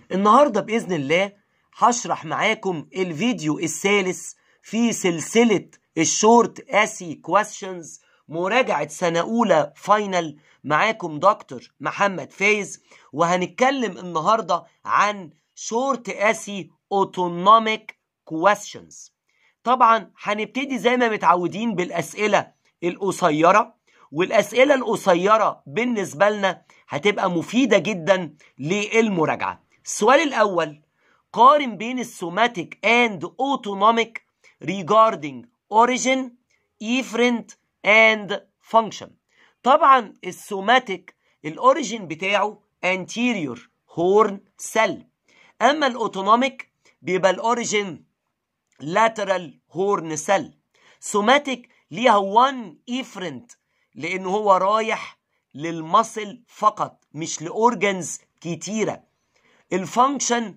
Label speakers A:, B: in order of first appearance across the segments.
A: النهاردة بإذن الله هشرح معاكم الفيديو الثالث في سلسلة الشورت اسي كويستشنز مراجعة سنة أولى فاينل معاكم دكتور محمد فايز وهنتكلم النهاردة عن شورت اسي اوتونوميك كويستشنز طبعا هنبتدي زي ما متعودين بالأسئلة القصيرة والأسئلة القصيرة بالنسبة لنا هتبقى مفيدة جدا للمراجعة السؤال الأول قارن بين السوماتيك and autonomic regarding origin efferent and function طبعا السوماتيك الاوريجين بتاعه anterior horn cell اما الاوتونوميك بيبقى الاوريجين lateral horn cell سوماتيك ليها one efferent لانه هو رايح للمصل فقط مش لاورجنز كتيره الفانكشن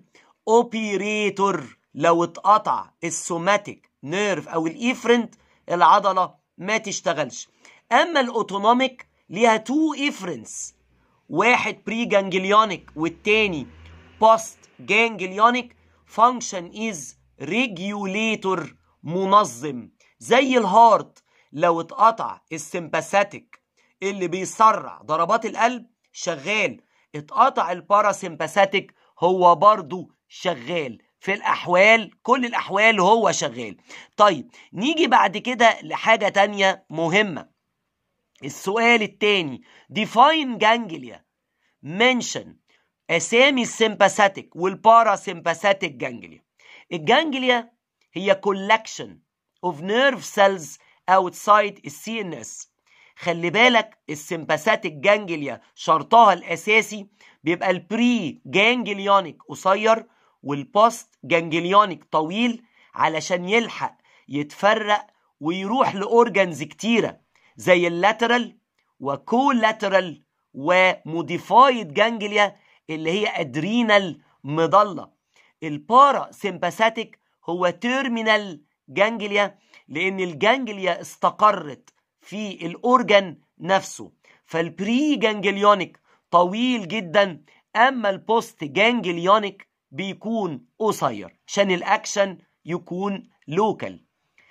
A: اوبيريتور لو اتقطع السوماتيك نيرف او الايفرنت العضله ما تشتغلش اما الاوتونوميك ليها تو افرنس واحد بري جانجليونيك والتاني بوست جانجليونيك فانكشن از ريجوليتور منظم زي الهارت لو اتقطع السمباثيك اللي بيسرع ضربات القلب شغال اتقطع الباراسمباثيك هو برضو شغال في الأحوال كل الأحوال هو شغال طيب نيجي بعد كده لحاجة تانية مهمة السؤال التاني define ganglia mention أسامي السمباثيك والباراسمباثيك جانجليا الجانجليا هي collection of nerve cells outside السي ان اس خلي بالك السمباثيك جانجليا شرطها الاساسي بيبقى البري جانجليونيك قصير والبوست جانجليونيك طويل علشان يلحق يتفرق ويروح لاورجنز كتيره زي اللاترال وكولاترال وموديفايد جانجليا اللي هي ادرينال مضله البارا سمباثيك هو تيرمينال جانجليا لان الجانجليا استقرت في الاورجن نفسه فالبري جانجليونيك طويل جدا اما البوست جانجليونيك بيكون قصير عشان الاكشن يكون لوكال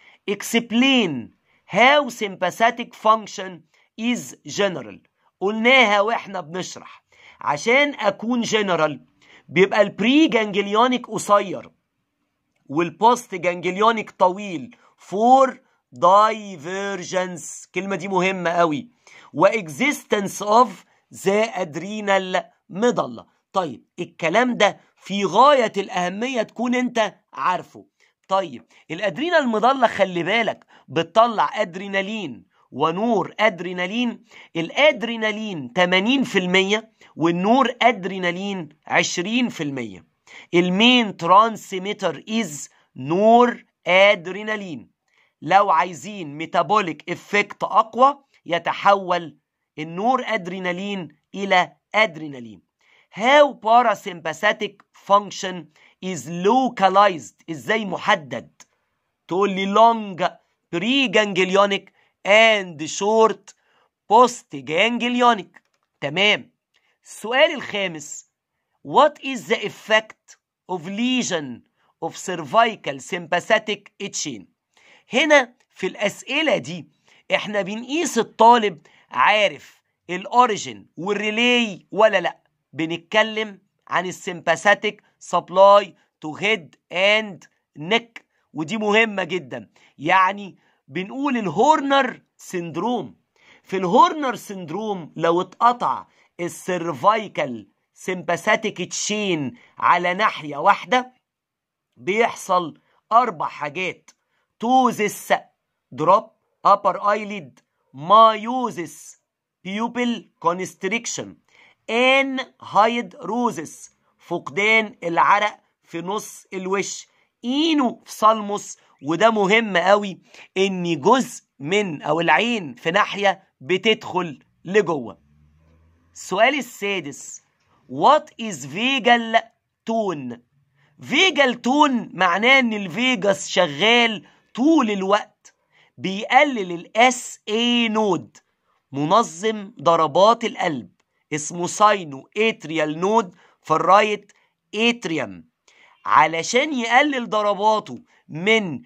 A: explain how sympathetic function is general قلناها واحنا بنشرح عشان اكون جنرال بيبقى البري جانجليونيك قصير والبوست جانجليونيك طويل فور divergence كلمة دي مهمة قوي واكزيستنس اوف ذا ادرينال مضلة طيب الكلام ده في غاية الأهمية تكون أنت عارفه طيب الأدرينال مضلة خلي بالك بتطلع أدرينالين ونور أدرينالين الأدرينالين 80% والنور أدرينالين 20% المين ترانسميتر إز نور أدرينالين لو عايزين ميتابوليك افكت أقوى يتحول النور أدرينالين إلى أدرينالين how parasympathetic function is localized ازاي محدد تقول لي long pre-ganglionic and short post-ganglionic تمام السؤال الخامس what is the effect of lesion of cervical sympathetic chain هنا في الأسئلة دي احنا بنقيس الطالب عارف الاوريجين والريلي ولا لا بنتكلم عن السمباثيك سبلاي تو هيد اند نيك ودي مهمه جدا يعني بنقول الهورنر سندروم في الهورنر سندروم لو اتقطع السيرفايكال سمباثيك تشين على ناحيه واحده بيحصل اربع حاجات توزس دروب upper eyelid مايوزس بيوبل كونستريكشن ان هايد روزس فقدان العرق في نص الوش اينو في صلمس وده مهم قوي ان جزء من او العين في ناحيه بتدخل لجوه السؤال السادس وات از فيجال تون فيجال تون معناه ان الفيجاس شغال طول الوقت بيقلل الاس اي نود منظم ضربات القلب اسمه ساينو اتريال نود في الرايت اتريوم علشان يقلل ضرباته من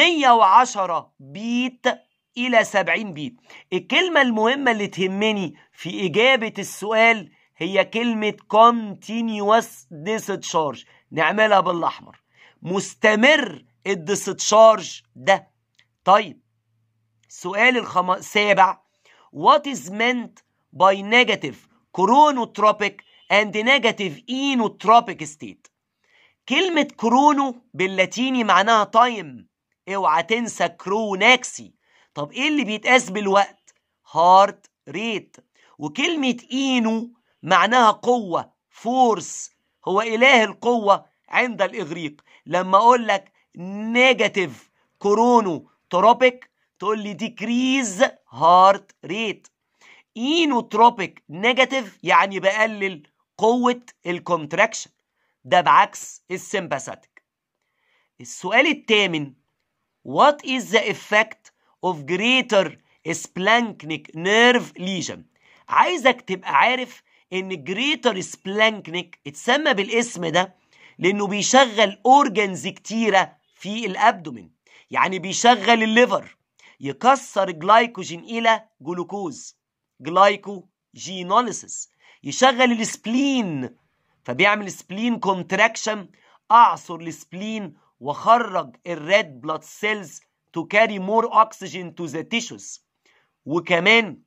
A: 110 بيت إلى 70 بيت الكلمة المهمة اللي تهمني في إجابة السؤال هي كلمة continuous discharge نعملها بالأحمر مستمر الديستشارج ده طيب السؤال الخم... السابع what is meant by negative chronotropic and negative inotropic state كلمة كرونو باللاتيني معناها تايم اوعى تنسى كروناكسي طب ايه اللي بيتقاس بالوقت هارت ريت وكلمة اينو معناها قوة فورس هو اله القوة عند الاغريق لما اقول لك نيجاتيف كورونو تروبيك تقول لي ديكريز هارت ريت اينوتروبيك نيجاتيف يعني بقلل قوة الكونتراكشن ده بعكس السمباثيك السؤال الثامن What is the effect of greater splanchnic nerve lesion عايزك تبقى عارف ان greater splanchnic اتسمى بالاسم ده لانه بيشغل اورجنز كتيره في الابدومين يعني بيشغل الليفر يكسر جلايكوجين الى جلوكوز جلايكوجينوليسيس يشغل السبلين فبيعمل سبلين كونتراكشن اعصر السبلين وخرج الريد بلاد سيلز تو كاري مور اوكسجين تو ذا تيشوز وكمان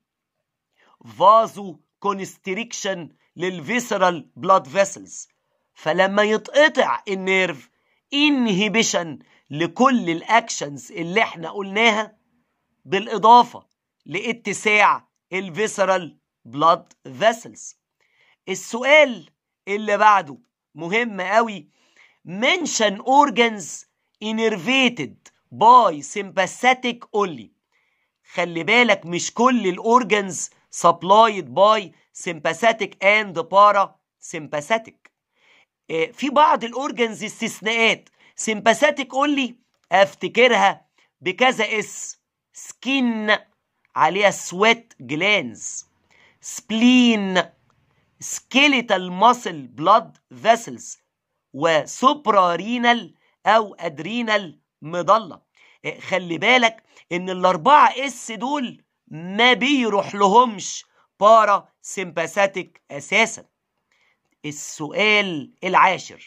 A: فازو كونستريكشن للفيسرال بلاد فيسلز فلما يتقطع النيرف انهبيشن لكل الاكشنز اللي احنا قلناها بالاضافه لاتساع الفيسرال بلاد فيسلز السؤال اللي بعده مهم قوي mention organs innervated by sympathetic only خلي بالك مش كل الاورجنز supplied by sympathetic and parasympathetic في بعض الاورجنز استثناءات sympathetic only افتكرها بكذا اس سكين عليها سويت جلانز سبلين سكيليتال ماسل بلاد فيسلز وسوبرا رينال او ادرينال مضله خلي بالك ان الاربعه اس دول ما بيروح لهمش بارا سيمباثيك اساسا السؤال العاشر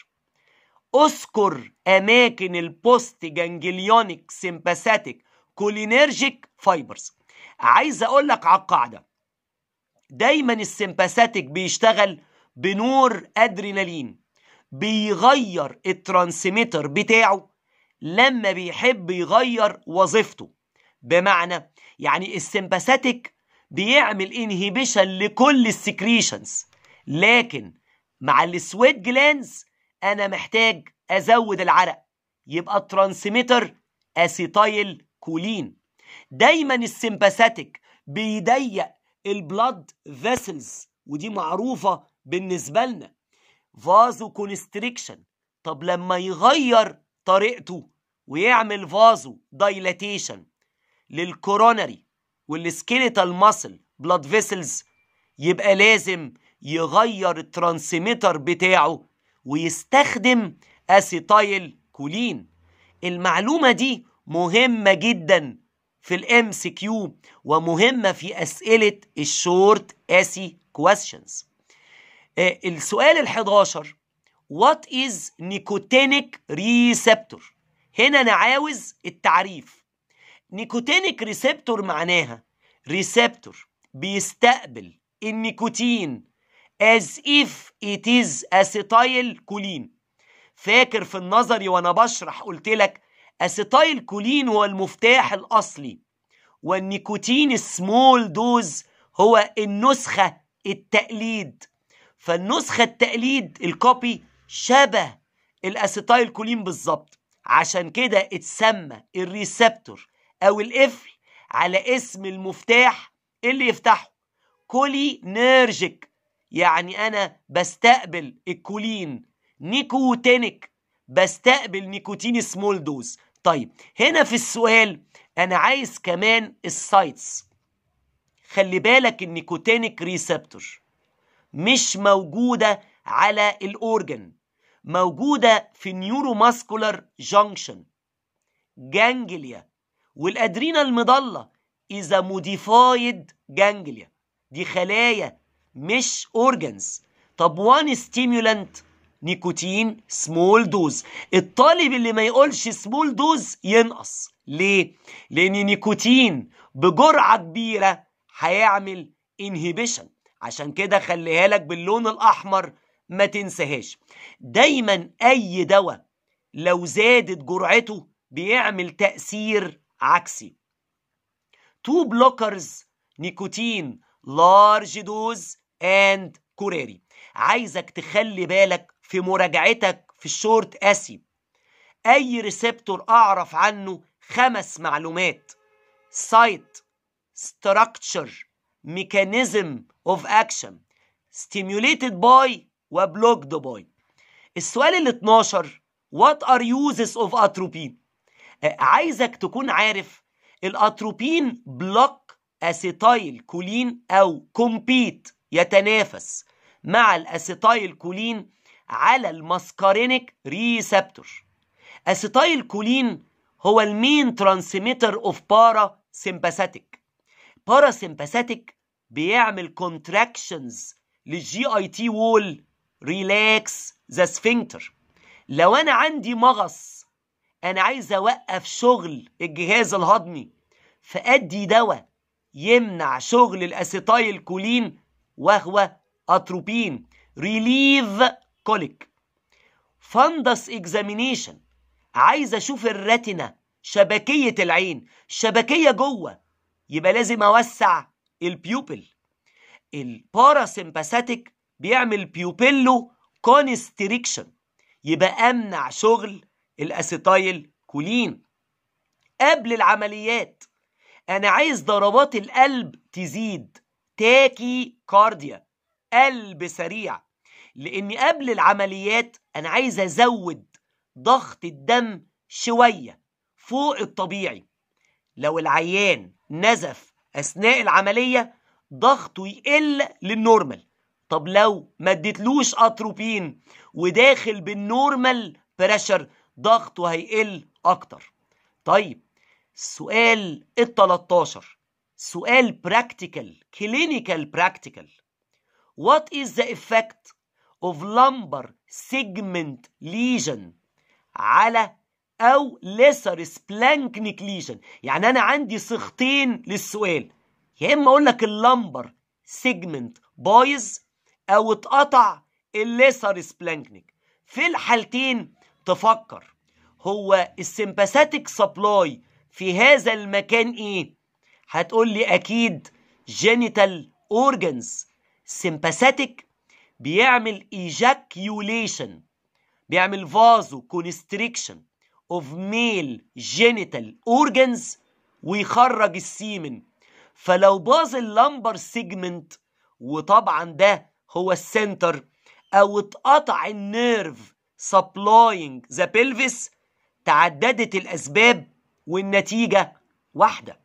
A: اذكر اماكن البوست جانجليونيك سيمباثيك كولينرجيك فايبرز عايز اقول لك على القاعده دايما السيمباثيك بيشتغل بنور ادرينالين بيغير الترانسميتر بتاعه لما بيحب يغير وظيفته بمعنى يعني السيمباثيك بيعمل انهيبيشن لكل السكريشنز لكن مع السويت جلانز انا محتاج ازود العرق يبقى الترانسميتر اسيتايل كولين دايما السيمباثيك بيضيق البلاد فيسلز ودي معروفة بالنسبة لنا فازو كونستريكشن طب لما يغير طريقته ويعمل فازو دايلاتيشن للكوروناري والسكيليتال ماسل بلاد فيسلز يبقى لازم يغير الترانسميتر بتاعه ويستخدم اسيتايل كولين المعلومة دي مهمة جدا في الام سي كيو ومهمة في أسئلة الشورت اسي كويستشنز السؤال ال11 What is nicotinic receptor هنا أنا عاوز التعريف نيكوتينيك ريسبتور معناها ريسبتور بيستقبل النيكوتين as if it is acetyl كولين فاكر في النظري وانا بشرح قلت لك اسيتايل كولين هو المفتاح الاصلي والنيكوتين السمول دوز هو النسخه التقليد فالنسخه التقليد الكوبي شبه الاسيتايل كولين بالظبط عشان كده اتسمى الريسبتور او القفل على اسم المفتاح اللي يفتحه كولينيرجيك يعني انا بستقبل الكولين نيكوتينيك بستقبل نيكوتين سمول دوز طيب هنا في السؤال انا عايز كمان السايتس خلي بالك النيكوتينيك ريسبتور مش موجودة على الأورجن موجودة في النيورو ماسكولار جانكشن جانجليا والادرينا المضلة إذا موديفايد جانجليا دي خلايا مش اورجنز طب وان ستيمولانت نيكوتين سمول دوز الطالب اللي ما يقولش سمول دوز ينقص ليه لان نيكوتين بجرعه كبيره هيعمل انهبيشن عشان كده خليها لك باللون الاحمر ما تنساهاش دايما اي دواء لو زادت جرعته بيعمل تاثير عكسي تو بلوكرز نيكوتين لارج دوز اند كوراري عايزك تخلي بالك في مراجعتك في الشورت اسي اي ريسبتور اعرف عنه خمس معلومات سايت ستراكشر ميكانيزم اوف اكشن stimulated by وبلوكد باي السؤال ال 12 what are uses of atropine عايزك تكون عارف الاتروبين بلوك اسيتايل كولين او كومبيت يتنافس مع الاسيتايل كولين على الماسكارينيك ريسبتور اسيتايل كولين هو المين ترانسميتر اوف بارا سيمباثيك بارا سيمباثيك بيعمل كونتراكشنز للجي اي تي وول ريلاكس ذا سفنكتر لو انا عندي مغص انا عايز اوقف شغل الجهاز الهضمي فادي دواء يمنع شغل الاسيتايل كولين وهو اتروبين ريليف كوليك فندس اكزامينيشن عايز اشوف الريتنا شبكيه العين شبكيه جوه يبقى لازم اوسع البيوبل الباراسمباثيك بيعمل بيوبيلو كونستريكشن يبقى امنع شغل الاسيتايل كولين قبل العمليات انا عايز ضربات القلب تزيد تاكي كارديا قلب سريع لاني قبل العمليات انا عايز ازود ضغط الدم شويه فوق الطبيعي لو العيان نزف اثناء العمليه ضغطه يقل للنورمال طب لو ما اديتلوش اتروبين وداخل بالنورمال بريشر ضغطه هيقل اكتر طيب السؤال ال 13 سؤال براكتيكال كلينيكال براكتيكال what is the effect of lumbar segment lesion على او lesser splanchnic lesion يعني انا عندي صيغتين للسؤال يا اما اقول لك اللمبر سيجمنت بايظ او اتقطع الليسر سبلانكنيك في الحالتين تفكر هو السمباثيك سبلاي في هذا المكان ايه هتقول لي اكيد جينيتال اورجنز سمباثيك بيعمل ايجاكيوليشن بيعمل فازو كونستريكشن اوف ميل جينيتال اورجنز ويخرج السيمن فلو باظ اللمبر سيجمنت وطبعا ده هو السنتر او اتقطع النيرف سبلاينج ذا بلفيس تعددت الاسباب والنتيجه واحده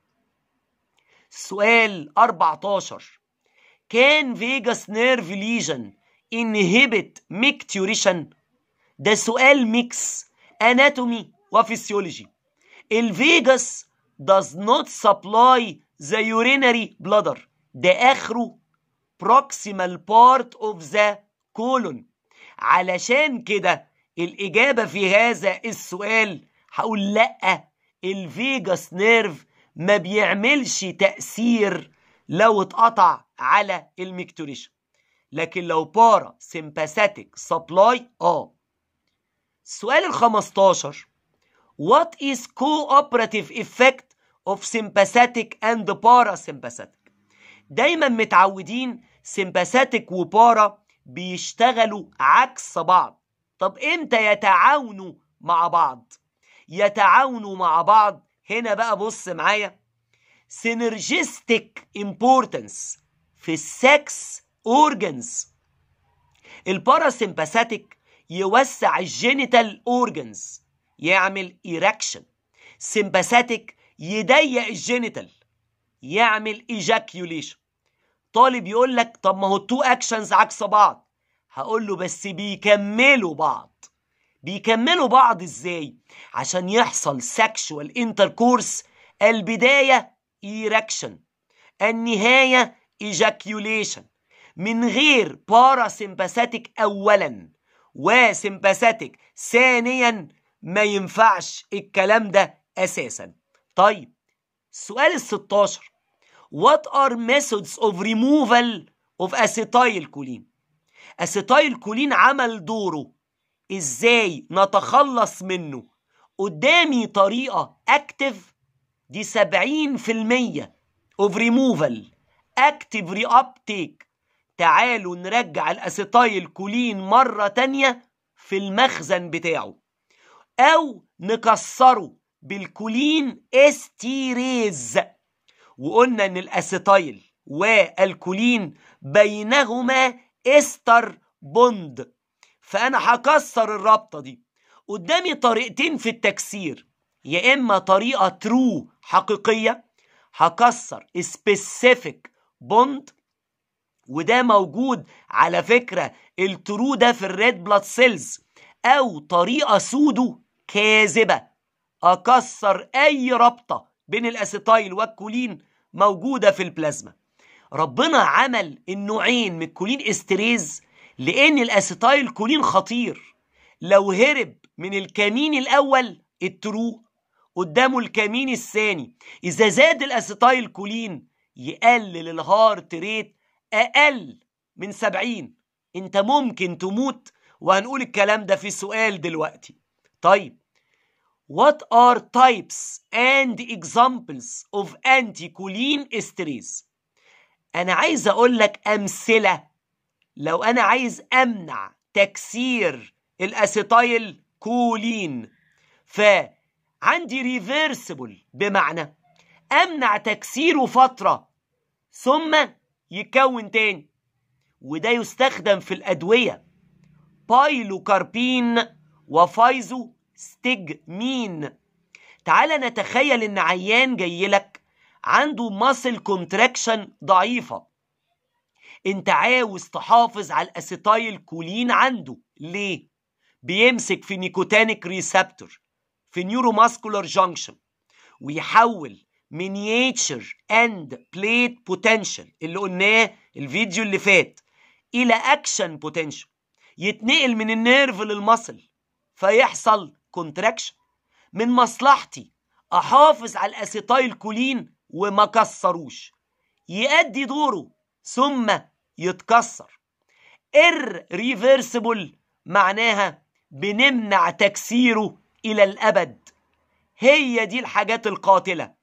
A: سؤال 14 كان فيجاس نيرف ليجن انهبت ميكتوريشن ده سؤال ميكس اناتومي وفسيولوجي الفيجاس does not supply the urinary bladder ده اخره proximal part of the colon علشان كده الإجابة في هذا السؤال هقول لأ الفيجاس نيرف ما بيعملش تأثير لو اتقطع على الميكتوريشن لكن لو بارا سيمباثيك سبلاي اه السؤال ال 15 What is cooperative effect of sympathetic and parasympathetic دايما متعودين سيمباثيك وبارا بيشتغلوا عكس بعض طب امتى يتعاونوا مع بعض يتعاونوا مع بعض هنا بقى بص معايا سينرجيستيك امبورتنس في السكس اورجنز الباراسيمباثيك يوسع الجينيتال اورجنز يعمل ايركشن سيمباثيك يضيق الجينيتال يعمل ايجاكيوليشن طالب يقول لك طب ما هو التو اكشنز عكس بعض هقول له بس بيكملوا بعض بيكملوا بعض ازاي عشان يحصل سكشوال انتركورس البداية ايركشن النهاية ايجاكيوليشن من غير باراسمباثيك اولا وسمباثيك ثانيا ما ينفعش الكلام ده اساسا طيب السؤال ال 16 What are methods of removal of acetylcholine acetylcholine عمل دوره ازاي نتخلص منه قدامي طريقة اكتف دي 70% of removal active reuptake تعالوا نرجع الاسيتايل كولين مرة تانية في المخزن بتاعه او نكسره بالكولين استيريز وقلنا ان الاسيتايل والكولين بينهما استر بوند فانا هكسر الرابطه دي قدامي طريقتين في التكسير يا اما طريقه ترو حقيقيه هكسر سبيسيفيك بوند وده موجود على فكره الترو ده في الريد بلاد سيلز او طريقه سودو كاذبه اكسر اي رابطه بين الاسيتايل والكولين موجوده في البلازما ربنا عمل النوعين من الكولين استريز لان الاسيتايل كولين خطير لو هرب من الكمين الاول الترو قدامه الكمين الثاني اذا زاد الاسيتايل كولين يقلل الهارت ريت اقل من 70 انت ممكن تموت وهنقول الكلام ده في سؤال دلوقتي طيب What are types and examples of anticholine esterase انا عايز اقول لك امثله لو انا عايز امنع تكسير الاسيتايل كولين فعندي ريفيرسبل بمعنى امنع تكسيره فتره ثم يكون تاني وده يستخدم في الادويه بايلوكاربين وفايزو ستيجمين تعال نتخيل ان عيان جاي لك عنده ماسل كونتراكشن ضعيفة انت عاوز تحافظ على الاسيتايل كولين عنده ليه بيمسك في نيكوتانيك ريسبتور في نيوروماسكولار جانكشن ويحول مينياتشر اند بليت بوتنشال اللي قلناه الفيديو اللي فات الى اكشن بوتنشال يتنقل من النيرف للمصل فيحصل كونتراكشن من مصلحتي احافظ على الاسيتايل كولين وما كسروش يأدي دوره ثم يتكسر irreversible معناها بنمنع تكسيره إلى الأبد هي دي الحاجات القاتلة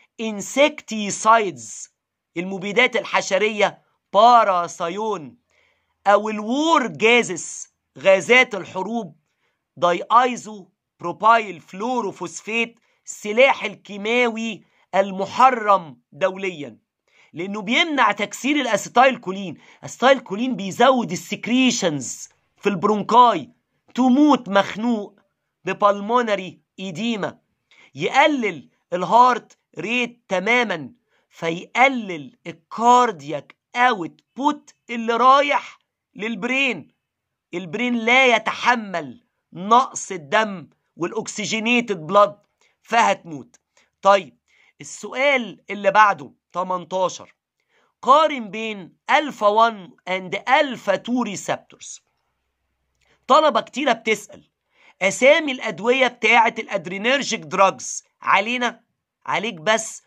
A: insecticides المبيدات الحشرية باراسايون أو الوور جازس غازات الحروب داي ايزو بروبايل فلوروفوسفيت السلاح الكيماوي المحرم دوليا لانه بيمنع تكسير الاسيتايل كولين اسيتايل كولين بيزود السكريشنز في البرونكاي تموت مخنوق ببالمونري ايديما يقلل الهارت ريت تماما فيقلل الكاردياك اوت بوت اللي رايح للبرين البرين لا يتحمل نقص الدم والاكسجينيتد بلاد فهتموت طيب السؤال اللي بعده 18 قارن بين الفا 1 اند الفا 2 ريسبتورز طلبه كتيره بتسال اسامي الادويه بتاعه الادرينرجيك دراجز علينا عليك بس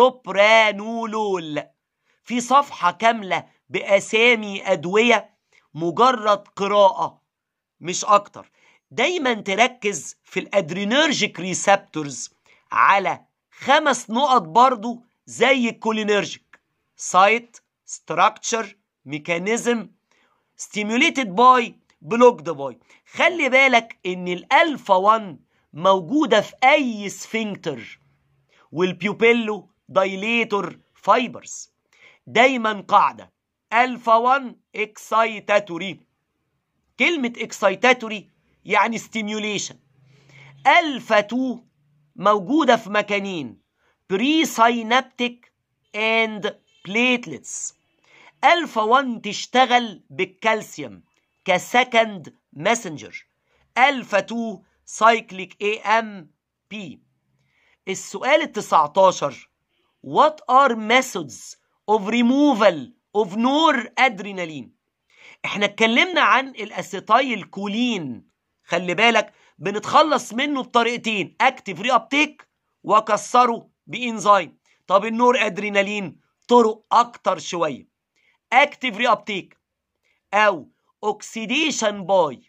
A: بروبرانولول في صفحه كامله باسامي ادويه مجرد قراءه مش اكتر دايما تركز في الادرينرجيك ريسبتورز على خمس نقط برضو زي الكولينرجيك سايت ستراكشر ميكانيزم stimulated باي blocked باي خلي بالك ان الالفا 1 موجوده في اي سفنكتر والبيوبيلو دايليتور فايبرز دايما قاعده الفا 1 اكسايتاتوري كلمه اكسايتاتوري يعني ستيميوليشن الفا 2 موجوده في مكانين بري ساينابتيك اند بليتلتس الفا 1 تشتغل بالكالسيوم كسكند ماسنجر الفا 2 سايكليك اي ام بي السؤال ال 19 What are methods of removal of noradrenaline احنا اتكلمنا عن الاسيتايل كولين خلي بالك بنتخلص منه بطريقتين اكتف ري ابتيك واكسره بانزيم طب النور ادرينالين طرق اكتر شويه اكتف ري ابتيك او اوكسيديشن باي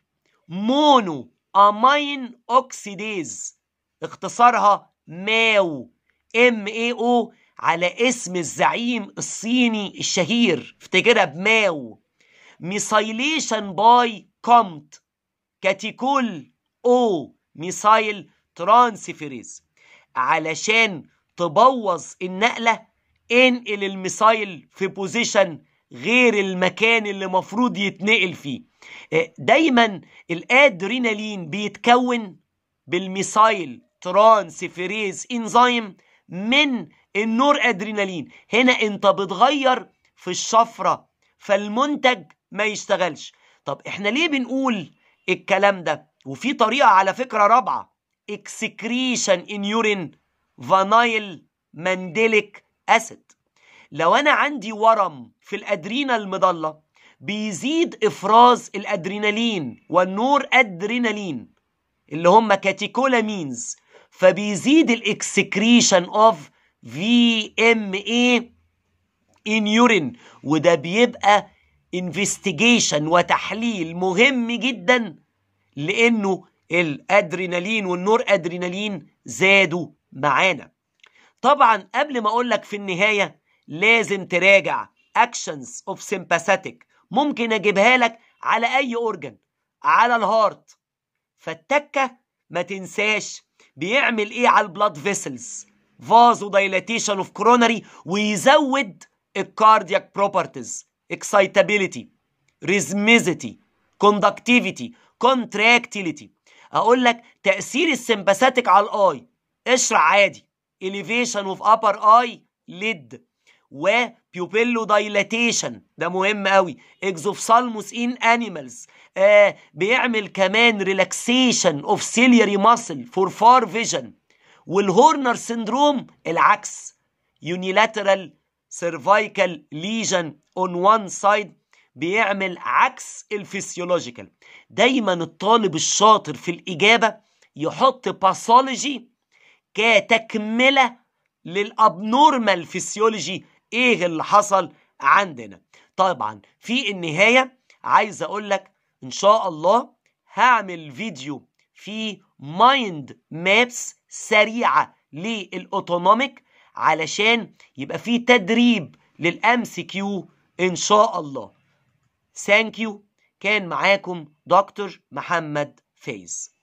A: مونو امين اوكسيديز اختصارها ماو ام اي او على اسم الزعيم الصيني الشهير افتكرها بماو ميسايليشن باي كومت كاتيكول او ميسايل ترانسفيريز علشان تبوظ النقلة انقل الميسايل في بوزيشن غير المكان اللي مفروض يتنقل فيه دايما الادرينالين بيتكون بالميسايل ترانسفيريز انزيم من النور ادرينالين هنا انت بتغير في الشفرة فالمنتج ما يشتغلش طب احنا ليه بنقول الكلام ده وفي طريقة على فكرة رابعة اكسكريشن ان يورين فانايل مانديليك اسيد لو انا عندي ورم في الادرينا المضلة بيزيد افراز الادرينالين والنور ادرينالين اللي هم كاتيكولامينز فبيزيد الاكسكريشن اوف في ام اي ان يورين وده بيبقى انفستيجيشن وتحليل مهم جدا لانه الادرينالين والنور ادرينالين زادوا معانا طبعا قبل ما اقول لك في النهايه لازم تراجع اكشنز اوف سيمباثيك ممكن اجيبها لك على اي اورجن على الهارت فالتكه ما تنساش بيعمل ايه على البلاد فيسلز فازو دايلاتيشن اوف كوروناري ويزود الكاردياك بروبرتيز excitability rhythmicity conductivity contractility اقول لك تاثير السمباثيك على الاي اشرح عادي elevation of upper eye lid وبيوبيلو دايلاتيشن ده مهم قوي اكزوفسالموس ان انيمالز آه بيعمل كمان ريلاكسيشن اوف سيلياري ماسل فور فار فيجن والهورنر سندروم العكس يونيلاترال سيرفايكال ليجن اون وان سايد بيعمل عكس الفسيولوجيكال دايما الطالب الشاطر في الإجابة يحط باثولوجي كتكملة للأبنورمال فسيولوجي إيه اللي حصل عندنا طبعا في النهاية عايز أقول لك إن شاء الله هعمل فيديو في مايند مابس سريعة للأوتونوميك علشان يبقى في تدريب للام سي كيو ان شاء الله ثانك يو كان معاكم دكتور محمد فايز